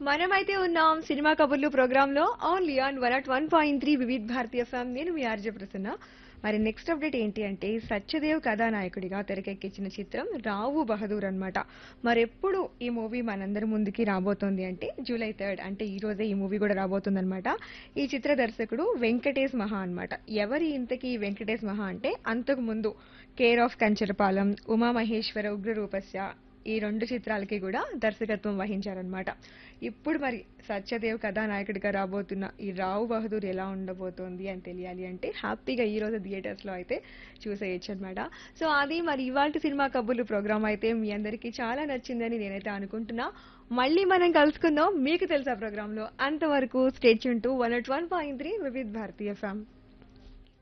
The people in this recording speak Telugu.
మనమైతే ఉన్నాం సినిమా కబుర్లు ప్రోగ్రామ్ లో only on one at one point three Vividh Bharati FM నేను మీ ఆర్జే ప్రసన్న మరి నెక్స్ట్ అప్డేట్ ఏంటి అంటే సత్యదేవ్ కథానాయకుడిగా తెరకెక్కించిన చిత్రం రావు బహదూర్ అన్నమాట మరెప్పుడు ఈ మూవీ మనందరి ముందుకి రాబోతోంది అంటే జూలై థర్డ్ అంటే ఈ రోజే ఈ మూవీ కూడా రాబోతుంది అనమాట ఈ చిత్ర దర్శకుడు వెంకటేష్ మహా అన్నమాట ఎవరి ఇంతకీ ఈ వెంకటేష్ మహా అంటే అంతకు ముందు కేర్ ఆఫ్ కంచరపాలెం ఉమామహేశ్వర ఉగ్రరూపస్య ఈ రెండు చిత్రాలకి కూడా దర్శకత్వం వహించారనమాట ఇప్పుడు మరి సత్యదేవ్ కథానాయకుడిగా రాబోతున్న ఈ రావు బహదూర్ ఎలా ఉండబోతోంది అని తెలియాలి అంటే హ్యాపీగా ఈ రోజు థియేటర్స్ లో అయితే చూసేయచ్చు అనమాట సో అది మరి ఇవాళ సినిమా కబుర్లు ప్రోగ్రామ్ అయితే మీ అందరికీ చాలా నచ్చిందని నేనైతే అనుకుంటున్నా మళ్ళీ మనం కలుసుకుందాం మీకు తెలుసా ప్రోగ్రామ్ లో అంతవరకు స్టేట్ టు one at one point three Vividh Bharati ఫ్యామ్